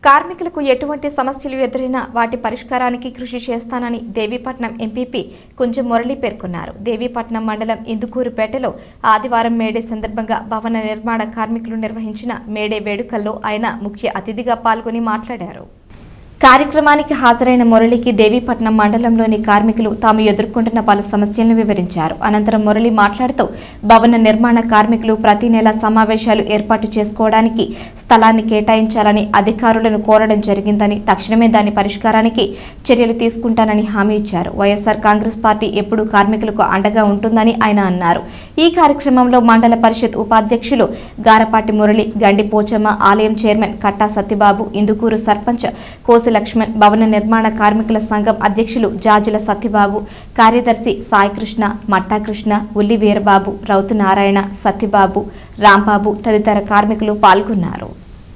కార్మికులకు ఎటువంటి సమస్యలు ఎదురైనా వాటి పరిష్కారానికి కృషి చేస్తానని దేవీపట్నం ఎంపీపీ కుంజ మురళి పేర్కొన్నారు దేవీపట్నం మండలం ఇందుకూరుపేటలో ఆదివారం మేడే సందర్భంగా భవన నిర్మాణ కార్మికులు నిర్వహించిన మేడే వేడుకల్లో ఆయన ముఖ్య అతిథిగా పాల్గొని మాట్లాడారు కార్యక్రమానికి హాజరైన మురళికి దేవీపట్నం మండలంలోని కార్మికులు తాము ఎదుర్కొంటున్న పలు సమస్యలను వివరించారు అనంతరం మురళి మాట్లాడుతూ భవన నిర్మాణ కార్మికులు ప్రతి నెల సమావేశాలు ఏర్పాటు చేసుకోవడానికి స్థలాన్ని కేటాయించాలని అధికారులను కోరడం జరిగిందని తక్షణమే దాని పరిష్కారానికి చర్యలు తీసుకుంటానని హామీ ఇచ్చారు వైఎస్ఆర్ కాంగ్రెస్ పార్టీ ఎప్పుడూ కార్మికులకు అండగా ఉంటుందని ఆయన అన్నారు ఈ కార్యక్రమంలో మండల పరిషత్ ఉపాధ్యక్షులు గారపాటి మురళి గండి పోచమ్మ ఆలయం చైర్మన్ కట్టా సత్యబాబు ఇందుకూరు సర్పంచ్ కోసి లక్ష్మణ్ భవన నిర్మాణ కార్మికుల సంఘం అధ్యక్షులు జాజుల సత్యబాబు కార్యదర్శి సాయికృష్ణ మట్టాకృష్ణ ఉల్లి వీరబాబు రౌతు నారాయణ సత్యబాబు రాంబాబు తదితర కార్మికులు పాల్గొన్నారు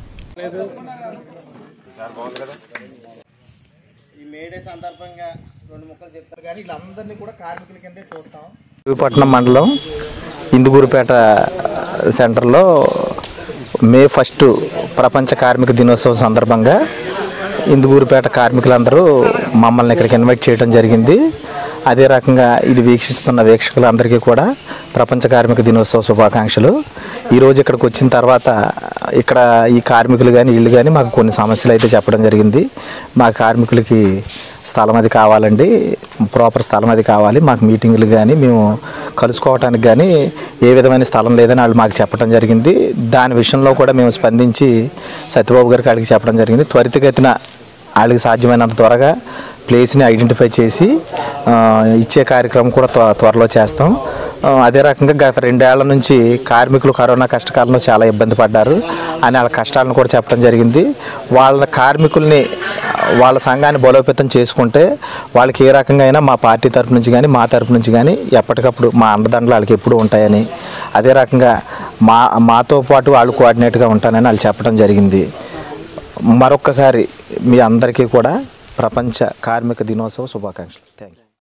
ఈ మేడే సందర్భంగా రెండు ముక్కలు చెప్తారు కానీ వీళ్ళందరినీ కూడా కార్మికుల కిందే చూస్తాం విపట్నం మండలం ఇందుగూరుపేట సెంటర్లో మే ఫస్ట్ ప్రపంచ కార్మిక దినోత్సవం సందర్భంగా ఇందుగూరుపేట కార్మికులందరూ మమ్మల్ని ఇక్కడికి ఇన్వైట్ చేయడం జరిగింది అదే రకంగా ఇది వీక్షిస్తున్న వీక్షకులందరికీ కూడా ప్రపంచ కార్మిక దినోత్సవ శుభాకాంక్షలు ఈరోజు ఇక్కడికి వచ్చిన తర్వాత ఇక్కడ ఈ కార్మికులు కానీ వీళ్ళు కానీ మాకు కొన్ని సమస్యలు అయితే చెప్పడం జరిగింది మా కార్మికులకి స్థలం అది కావాలండి ప్రాపర్ స్థలం అది కావాలి మాకు మీటింగులు కానీ మేము కలుసుకోవటానికి కానీ ఏ విధమైన స్థలం లేదని వాళ్ళు మాకు చెప్పడం జరిగింది దాని విషయంలో కూడా మేము స్పందించి సత్యబాబు గారికి అడిగి చెప్పడం జరిగింది త్వరితగతిన వాళ్ళకి సాధ్యమైనంత త్వరగా ప్లేస్ని ఐడెంటిఫై చేసి ఆ, ఇచ్చే కార్యక్రమం కూడా త్వ- త్వరలో చేస్తాం ఆ, అదే రకంగా గత రెండేళ్ల నుంచి కార్మికులు కరోనా కష్టకాలంలో చాలా ఇబ్బంది పడ్డారు అని వాళ్ళ కష్టాలను కూడా చెప్పడం జరిగింది వాళ్ళ కార్మికుల్ని వాళ్ళ సంఘాన్ని బలోపేతం చేసుకుంటే వాళ్ళకి ఏ రకంగా అయినా మా పార్టీ తరపు నుంచి కానీ మా తరపు నుంచి కానీ ఎప్పటికప్పుడు మా అండదండలు వాళ్ళకి ఎప్పుడు ఉంటాయని అదే రకంగా మా మాతో పాటు వాళ్ళు కోఆర్డినేట్గా ఉంటానని వాళ్ళు చెప్పడం జరిగింది మరొక్కసారి మీ అందరికీ కూడా ప్రపంచ కార్మిక దినోత్సవ శుభాకాంక్షలు